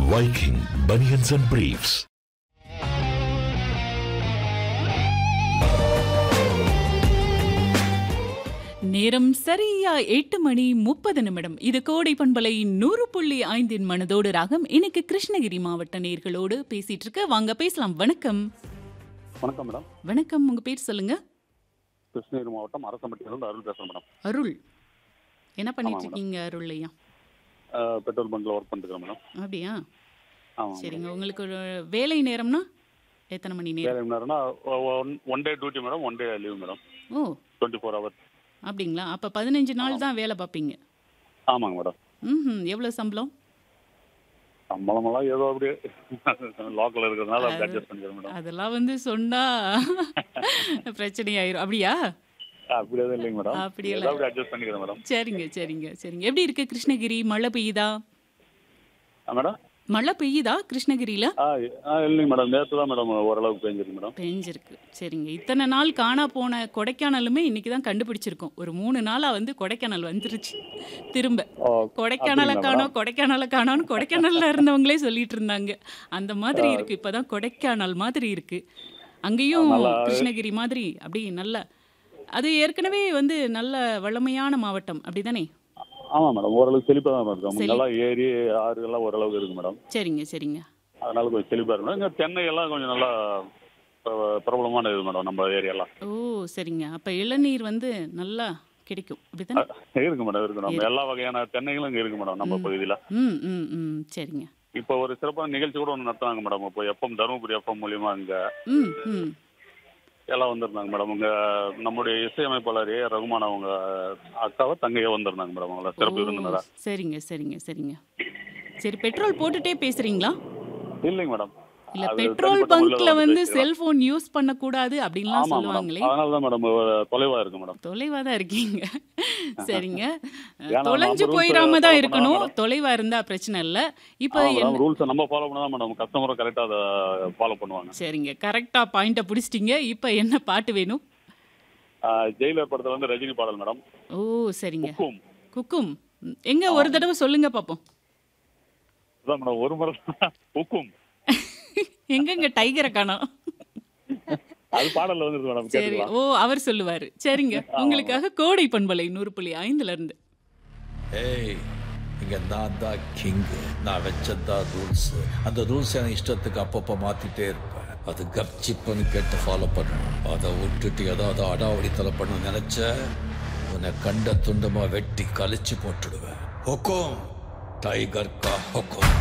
Viking Bunions and Briefs. நேரம் சரியா எட்டு மணி முப்பது நிமிடம் இது கோடை பண்பலை நூறு புள்ளி ஐந்தின் மனதோடு ராகம் இன்னைக்கு கிருஷ்ணகிரி மாவட்ட நேர்களோடு பேசிட்டு இருக்க வாங்க பேசலாம் வணக்கம் வணக்கம் மேடம் வணக்கம் உங்க பேர் சொல்லுங்க கிருஷ்ணகிரி மாவட்டம் அரசம்பட்டியிலிருந்து அருள் பேசுகிறேன் மேடம் அருள் என்ன பண்ணிட்டு ஆமாம் இருக்கீங்க அருள் ஐயா அஹ், பெட்ரோல் பங்க்ல ஒர்க் பண்ணிருக்கேன் மேடம் அப்படியா ஆமாம் சரிங்க உங்களுக்கு ஒரு வேலை நேரம்னா எத்தனை மணி நேரம் வேலை நேரம்னா one one day duty madam one day leave madam ஓ டுவெண்ட்டி ஃபோர் ஹவர்ஸ் அப்படிங்களா அப்ப பதினஞ்சு நாள் தான் வேலை பார்ப்பீங்க ஆமாங்க மேடம் ம் எவ்வளவு சம்பளம் சம்பளமெல்லாம் ஏதோ அப்படியே லோக்கல் இருக்கிறதுனால அப்படி அட்ஜஸ்ட் பண்ணிக்கிறேன் மேடம் அதெல்லாம் வந்து சொன்னா பிரச்சனையாயிரும் அப்படியா அப்படி எதுவும் இல்லைங்க மேடம் அப்படி ஏதோ அப்படி அட்ஜஸ்ட் பண்ணிக்கிறேன் மேடம் சரிங்க சரிங்க சரிங்க எப்படி இருக்கு கிருஷ்ணகிரி மழை பெய்யுதா ஆ மேடம் மழை பெய்யுதா கிருஷ்ணகிரியில ஆ ஆ இல்லைங்க மேடம் நேற்று தான் மேடம் ஓரளவுக்கு பெஞ்சிருக்கு மேடம் பெஞ்சிருக்கு சரிங்க இத்தனை நாள் காணா போன கொடைக்கானலுமே இன்னைக்கு தான் கண்டுபிடிச்சிருக்கோம் ஒரு மூணு நாளா வந்து கொடைக்கானல் வந்துருச்சு திரும்ப ஓ கொடைக்கானலை அப்படிங்களா காணோம் கொடைக்கானலை காணோம்னு கொடைக்கானல்ல இருந்தவங்களே சொல்லிட்டு இருந்தாங்க அந்த மாதிரி இருக்கு இப்பதான் கொடைக்கானல் மாதிரி இருக்கு அங்கேயும் கிருஷ்ணகிரி மாதிரி அப்படி நல்ல அது ஏற்கனவே வந்து நல்ல வளமையான மாவட்டம் அப்படிதானே ஆமாம் மேடம் ஓரளவுக்கு செழிப்பாக தான் இருக்கும் செழி- நல்லா ஏரி ஆறு எல்லாம் ஓரளவுக்கு இருக்கு மேடம் சரிங்க சரிங்க அதனால கொஞ்சம் செழிப்பாக இருக்கும் இங்கே தென்னை எல்லாம் கொஞ்சம் நல்லா பிர- பிரபலமான இது மேடம் நம்ம ஏரியாலாம் ஓ சரிங்க அப்ப இளநீர் வந்து நல்லா கிடைக்கும் அப்படிதானே இருக்கு மேடம் இருக்கு நம்ம எல்லா வகையான தென்னைகளும் இங்க இருக்கு மேடம் நம்ம பகுதியில் ம் ம் ம் சரிங்க இப்போ ஒரு சிறப்பான நிகழ்ச்சி கூட ஒன்று நடத்துனாங்க மேடம் இப்போ எஃப்எம் தருமபுரி எஃப்எம் மூலியமா இங்க ம் ம் எல்லாம் வந்திருந்தாங்க மேடம் உங்க நம்முடைய இசையமைப்பாளர் ஏ ரகுமான் அவங்க அக்காவை தங்கையோ வந்திருந்தாங்க மேடம் அவங்கள சிறப்பு ஓ, விருந்தினரா சரிங்க சரிங்க சரிங்க சரி பெட்ரோல் போட்டுட்டே பேசுறீங்களா இல்லைங்க மேடம் இல்ல அது பெட்ரோல் தனிப்பட்ட முறையில பங்க்ல வந்து வந்து பேசிக்கலாம். செல்போன் யூஸ் பண்ணக்கூடாது அப்படின்லாம் ஆமா மேடம் சொல்லுவாங்களே அதனால தான் மேடம் தொலைவா இருக்கு மேடம் தொலைவா தான் இருக்கீங்க சரிங்க ஏன்னா தொலைஞ்சு நம்ம rules போயிடாம follow தான் பண்ணா இருக்கணும் மேடம். தொலைவா இருந்தா பிரச்சனை இல்ல இப்போ என்ன ரூல்ஸை நம்ம ஃபாலோ பண்ணா தான் மேடம் கஸ்டமரும் கரெக்டாக அதை ஃபாலோ பண்ணுவாங்க சரிங்க கரெக்டா பாயிண்ட புடிச்சிட்டீங்க இப்போ என்ன பாட்டு வேணும் ஆஹ் ஜெயிலர் படத்துல வந்து ரஜினி பாடல் மேடம் ஓ சரிங்க ஹுக்கும் குக்கும் ம், எங்க ஒரு தடவை சொல்லுங்க பாப்போம் அதான் மேடம் ஒரு முறை ஹுக்கும் எங்கங்க டைகரை காணோம் அது பாடல்ல வந்துருக்கு மேடம் சரி கேட்டுக்கலாம் ஓ அவர் சொல்லுவாரு சரிங்க உங்களுக்காக கோடை பண்பலை நூறு புள்ளி ஐந்துல இருந்து ஏய் இங்க நான் தான் கிங்கு நான் வச்சதான் ரூல்ஸ் அந்த ரூல்ஸ் எனக்கு இஷ்டத்துக்கு அப்பப்போ மாத்திட்டே இருப்பேன் அது கப்சிப்புன்னு கேட்டு ஃபாலோ பண்ணணும் அதை விட்டுட்டு ஏதாவது அடாவடித்தலை பண்ண நினைச்ச உன்னை கண்ட துண்டமா வெட்டி கழிச்சு போட்டுடுவேன் ஹொக்கோம் டைகர் கா ஹொக்கோம்